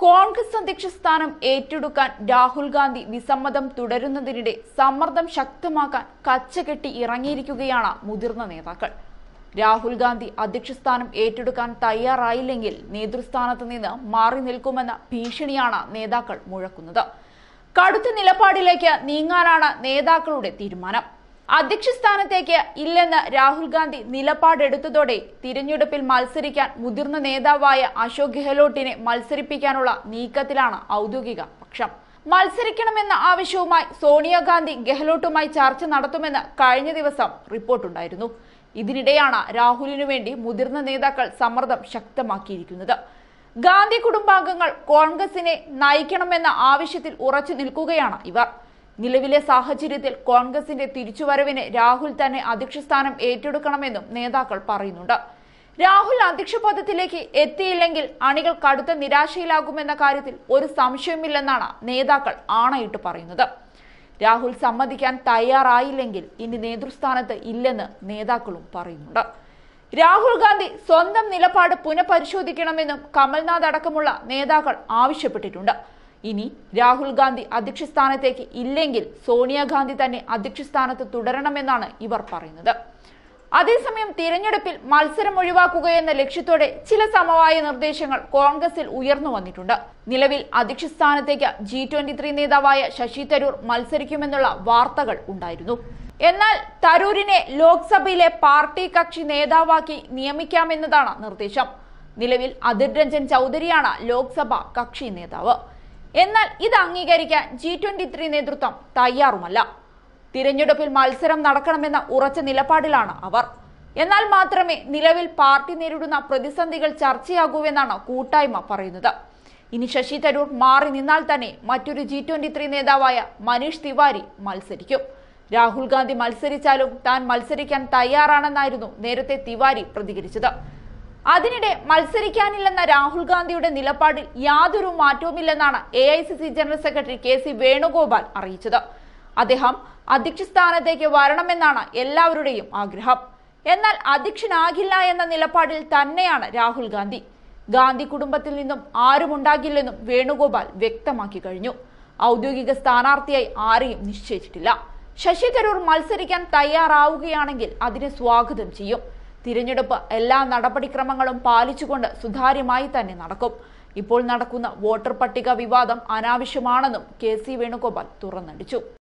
കോൺഗ്രസ് അധ്യക്ഷ സ്ഥാനം ഏറ്റെടുക്കാൻ രാഹുൽ ഗാന്ധി വിസമ്മതം തുടരുന്നതിനിടെ സമ്മർദ്ദം ശക്തമാക്കാൻ കച്ചകെട്ടി ഇറങ്ങിയിരിക്കുകയാണ് മുതിർന്ന നേതാക്കൾ രാഹുൽ ഗാന്ധി അധ്യക്ഷ സ്ഥാനം ഏറ്റെടുക്കാൻ തയ്യാറായില്ലെങ്കിൽ നേതൃസ്ഥാനത്ത് നിന്ന് മാറി നിൽക്കുമെന്ന ഭീഷണിയാണ് നേതാക്കൾ മുഴക്കുന്നത് കടുത്ത നിലപാടിലേക്ക് നീങ്ങാനാണ് നേതാക്കളുടെ തീരുമാനം അധ്യക്ഷ സ്ഥാനത്തേക്ക് ഇല്ലെന്ന് രാഹുൽ ഗാന്ധി നിലപാടെടുത്തതോടെ തിരഞ്ഞെടുപ്പിൽ മത്സരിക്കാൻ മുതിർന്ന നേതാവായ അശോക് ഗെഹ്ലോട്ടിനെ മത്സരിപ്പിക്കാനുള്ള നീക്കത്തിലാണ് ഔദ്യോഗിക പക്ഷം മത്സരിക്കണമെന്ന ആവശ്യവുമായി സോണിയാഗാന്ധി ഗെഹ്ലോട്ടുമായി ചർച്ച നടത്തുമെന്ന് കഴിഞ്ഞ ദിവസം റിപ്പോർട്ടുണ്ടായിരുന്നു ഇതിനിടെയാണ് രാഹുലിനു വേണ്ടി മുതിർന്ന നേതാക്കൾ സമ്മർദ്ദം ശക്തമാക്കിയിരിക്കുന്നത് ഗാന്ധി കുടുംബാംഗങ്ങൾ കോൺഗ്രസിനെ നയിക്കണമെന്ന ആവശ്യത്തിൽ ഉറച്ചു നിൽക്കുകയാണ് ഇവർ നിലവിലെ സാഹചര്യത്തിൽ കോൺഗ്രസിന്റെ തിരിച്ചുവരവിന് രാഹുൽ തന്നെ അധ്യക്ഷസ്ഥാനം ഏറ്റെടുക്കണമെന്നും നേതാക്കൾ പറയുന്നുണ്ട് രാഹുൽ അധ്യക്ഷ പദത്തിലേക്ക് എത്തിയില്ലെങ്കിൽ അണികൾ കടുത്ത നിരാശയിലാകുമെന്ന കാര്യത്തിൽ ഒരു സംശയമില്ലെന്നാണ് നേതാക്കൾ ആണയിട്ട് പറയുന്നത് രാഹുൽ സമ്മതിക്കാൻ തയ്യാറായില്ലെങ്കിൽ ഇനി നേതൃസ്ഥാനത്ത് ഇല്ലെന്ന് നേതാക്കളും പറയുന്നുണ്ട് രാഹുൽ ഗാന്ധി സ്വന്തം നിലപാട് പുനഃപരിശോധിക്കണമെന്നും കമൽനാഥ് അടക്കമുള്ള നേതാക്കൾ ആവശ്യപ്പെട്ടിട്ടുണ്ട് ഇനി രാഹുൽ ഗാന്ധി അധ്യക്ഷ സ്ഥാനത്തേക്ക് ഇല്ലെങ്കിൽ സോണിയാഗാന്ധി തന്നെ അധ്യക്ഷ സ്ഥാനത്ത് തുടരണമെന്നാണ് ഇവർ പറയുന്നത് അതേസമയം തിരഞ്ഞെടുപ്പിൽ മത്സരം ഒഴിവാക്കുകയെന്ന ലക്ഷ്യത്തോടെ ചില സമവായ നിർദ്ദേശങ്ങൾ കോൺഗ്രസിൽ ഉയർന്നു വന്നിട്ടുണ്ട് നിലവിൽ അധ്യക്ഷ സ്ഥാനത്തേക്ക് ജി ട്വന്റി ത്രീ നേതാവായ ശശി തരൂർ മത്സരിക്കുമെന്നുള്ള വാർത്തകൾ ഉണ്ടായിരുന്നു എന്നാൽ തരൂരിനെ ലോക്സഭയിലെ പാർട്ടി കക്ഷി നേതാവാക്കി നിയമിക്കാമെന്നതാണ് നിർദ്ദേശം നിലവിൽ അധിർ രഞ്ജൻ ചൗധരിയാണ് ലോക്സഭ കക്ഷി നേതാവ് എന്നാൽ ഇത് അംഗീകരിക്കാൻ ജി ട്വന്റി ത്രീ നേതൃത്വം തയ്യാറുമല്ല തിരഞ്ഞെടുപ്പിൽ മത്സരം നടക്കണമെന്ന ഉറച്ച നിലപാടിലാണ് അവർ എന്നാൽ മാത്രമേ നിലവിൽ പാർട്ടി നേരിടുന്ന പ്രതിസന്ധികൾ ചർച്ചയാകൂവെന്നാണ് കൂട്ടായ്മ പറയുന്നത് ഇനി ശശി തരൂർ മാറി നിന്നാൽ തന്നെ മറ്റൊരു ജി ട്വന്റി ത്രീ നേതാവായ മനീഷ് തിവാരി മത്സരിക്കും രാഹുൽ ഗാന്ധി മത്സരിച്ചാലും താൻ മത്സരിക്കാൻ തയ്യാറാണെന്നായിരുന്നു നേരത്തെ തിവാരി പ്രതികരിച്ചത് അതിനിടെ മത്സരിക്കാനില്ലെന്ന രാഹുൽ ഗാന്ധിയുടെ നിലപാടിൽ യാതൊരു മാറ്റവുമില്ലെന്നാണ് A I C C general secretary K C Venugopal അറിയിച്ചത് അദ്ദേഹം അധ്യക്ഷ സ്ഥാനത്തേക്ക് വരണമെന്നാണ് എല്ലാവരുടെയും ആഗ്രഹം എന്നാൽ അധ്യക്ഷനാകില്ല എന്ന നിലപാടിൽ തന്നെയാണ് രാഹുൽ ഗാന്ധി ഗാന്ധി കുടുംബത്തിൽ നിന്നും ആരുമുണ്ടാകില്ലെന്നും വേണുഗോപാൽ വ്യക്തമാക്കി കഴിഞ്ഞു ഔദ്യോഗിക സ്ഥാനാർത്ഥിയായി ആരെയും നിശ്ചയിച്ചിട്ടില്ല ശശി തരൂർ മത്സരിക്കാൻ തയ്യാറാവുകയാണെങ്കിൽ അതിനെ സ്വാഗതം ചെയ്യും തിരഞ്ഞെടുപ്പ് എല്ലാ നടപടിക്രമങ്ങളും പാലിച്ചുകൊണ്ട് സുതാര്യമായി തന്നെ നടക്കും ഇപ്പോൾ നടക്കുന്ന വോട്ടർ പട്ടിക വിവാദം അനാവശ്യമാണെന്നും കെ സി വേണുഗോപാൽ തുറന്നടിച്ചു